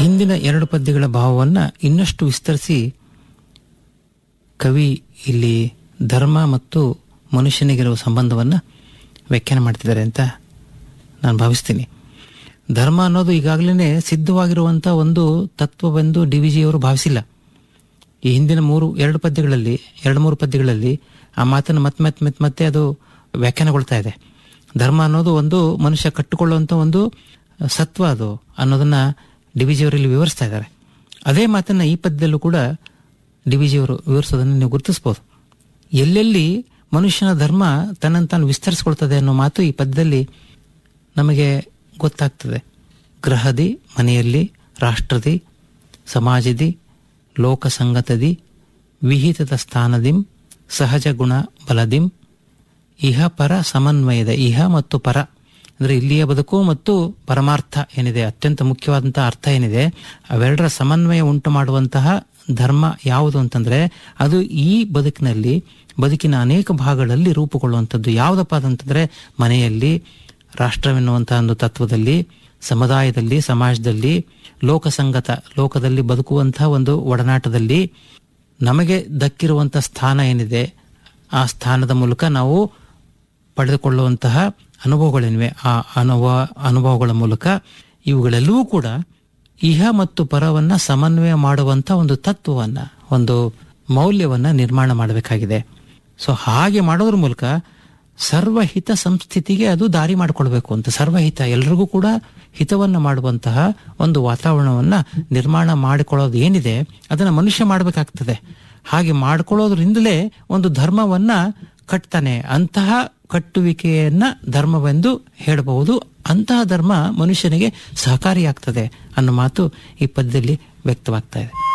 ಹಿಂದಿನ ಎರಡು ಪದ್ಯಗಳ ಭಾವವನ್ನ ಇನ್ನಷ್ಟು ವಿಸ್ತರಿಸಿ ಕವಿ ಇಲ್ಲಿ ಧರ್ಮ ಮತ್ತು ಮನುಷ್ಯನಿಗಿರುವ ಸಂಬಂಧವನ್ನು ವ್ಯಾಖ್ಯಾನ ಮಾಡ್ತಿದ್ದಾರೆ ಅಂತ ನಾನು ಭಾವಿಸ್ತೀನಿ ಧರ್ಮ ಅನ್ನೋದು ಈಗಾಗಲೇ ಸಿದ್ಧವಾಗಿರುವಂಥ ಒಂದು ತತ್ವವೆಂದು ಡಿ ವಿ ಜಿಯವರು ಭಾವಿಸಿಲ್ಲ ಈ ಹಿಂದಿನ ಮೂರು ಎರಡು ಪದ್ಯಗಳಲ್ಲಿ ಎರಡು ಮೂರು ಪದ್ಯಗಳಲ್ಲಿ ಆ ಮಾತನ್ನು ಮತ್ತೆ ಮತ್ತೆ ಮತ್ತೆ ಮತ್ತೆ ಅದು ವ್ಯಾಖ್ಯಾನಗೊಳ್ತಾ ಇದೆ ಧರ್ಮ ಅನ್ನೋದು ಒಂದು ಮನುಷ್ಯ ಕಟ್ಟಿಕೊಳ್ಳುವಂಥ ಒಂದು ಸತ್ವ ಅದು ಅನ್ನೋದನ್ನ ಡಿ ವಿ ಜಿಯವರು ಇಲ್ಲಿ ವಿವರಿಸ್ತಾ ಇದ್ದಾರೆ ಅದೇ ಮಾತನ್ನ ಈ ಪದ್ಯದಲ್ಲೂ ಕೂಡ ಡಿ ವಿ ಜಿಯವರು ವಿವರಿಸೋದನ್ನು ನೀವು ಗುರುತಿಸ್ಬೋದು ಎಲ್ಲೆಲ್ಲಿ ಮನುಷ್ಯನ ಧರ್ಮ ತನ್ನನ್ನು ತಾನು ವಿಸ್ತರಿಸ್ಕೊಳ್ತದೆ ಅನ್ನೋ ಮಾತು ಈ ಪದ್ಯದಲ್ಲಿ ನಮಗೆ ಗೊತ್ತಾಗ್ತದೆ ಗೃಹದಿ ಮನೆಯಲ್ಲಿ ರಾಷ್ಟ್ರದಿ ಸಮಾಜದಿ ಲೋಕಸಂಗತದಿ ವಿಹಿತದ ಸ್ಥಾನದಿಂ ಸಹಜ ಗುಣ ಬಲದಿಂ ಇಹ ಪರ ಸಮನ್ವಯದ ಇಹ ಮತ್ತು ಪರ ಅಂದ್ರೆ ಇಲ್ಲಿಯ ಬದುಕು ಮತ್ತು ಪರಮಾರ್ಥ ಏನಿದೆ ಅತ್ಯಂತ ಮುಖ್ಯವಾದಂತಹ ಅರ್ಥ ಏನಿದೆ ಅವೆರಡರ ಸಮನ್ವಯ ಉಂಟು ಮಾಡುವಂತಹ ಧರ್ಮ ಯಾವುದು ಅಂತಂದ್ರೆ ಅದು ಈ ಬದುಕಿನಲ್ಲಿ ಬದುಕಿನ ಅನೇಕ ಭಾಗಗಳಲ್ಲಿ ರೂಪುಗೊಳ್ಳುವಂಥದ್ದು ಯಾವುದಪ್ಪ ಅಂತಂದ್ರೆ ಮನೆಯಲ್ಲಿ ರಾಷ್ಟ್ರವೆನ್ನುವಂತಹ ಒಂದು ತತ್ವದಲ್ಲಿ ಸಮುದಾಯದಲ್ಲಿ ಸಮಾಜದಲ್ಲಿ ಲೋಕಸಂಗತ ಲೋಕದಲ್ಲಿ ಬದುಕುವಂತಹ ಒಂದು ಒಡನಾಟದಲ್ಲಿ ನಮಗೆ ದಕ್ಕಿರುವಂತಹ ಸ್ಥಾನ ಏನಿದೆ ಆ ಸ್ಥಾನದ ಮೂಲಕ ನಾವು ಪಡೆದುಕೊಳ್ಳುವಂತಹ ಅನುಭವಗಳೇನಿವೆ ಆ ಅನುಭವ ಅನುಭವಗಳ ಮೂಲಕ ಇವುಗಳೆಲ್ಲವೂ ಕೂಡ ಇಹ ಮತ್ತು ಪರವನ್ನ ಸಮನ್ವಯ ಮಾಡುವಂತ ಒಂದು ತತ್ವವನ್ನ ಒಂದು ಮೌಲ್ಯವನ್ನ ನಿರ್ಮಾಣ ಮಾಡಬೇಕಾಗಿದೆ ಸೊ ಹಾಗೆ ಮಾಡೋದ್ರ ಮೂಲಕ ಸರ್ವಹಿತ ಸಂಸ್ಥಿತಿಗೆ ಅದು ದಾರಿ ಮಾಡಿಕೊಳ್ಬೇಕು ಅಂತ ಸರ್ವಹಿತ ಎಲ್ರಿಗೂ ಕೂಡ ಹಿತವನ್ನ ಮಾಡುವಂತಹ ಒಂದು ವಾತಾವರಣವನ್ನ ನಿರ್ಮಾಣ ಮಾಡಿಕೊಳ್ಳೋದು ಏನಿದೆ ಅದನ್ನ ಮನುಷ್ಯ ಮಾಡಬೇಕಾಗ್ತದೆ ಹಾಗೆ ಮಾಡಿಕೊಳ್ಳೋದ್ರಿಂದಲೇ ಒಂದು ಧರ್ಮವನ್ನ ಕಟ್ತಾನೆ ಅಂತಹ ಕಟ್ಟುವಿಕೆಯನ್ನ ಧರ್ಮವೆಂದು ಹೇಳಬಹುದು ಅಂತಹ ಧರ್ಮ ಮನುಷ್ಯನಿಗೆ ಸಹಕಾರಿಯಾಗ್ತದೆ ಅನ್ನೋ ಮಾತು ಈ ಪದ್ಯದಲ್ಲಿ ವ್ಯಕ್ತವಾಗ್ತಾ ಇದೆ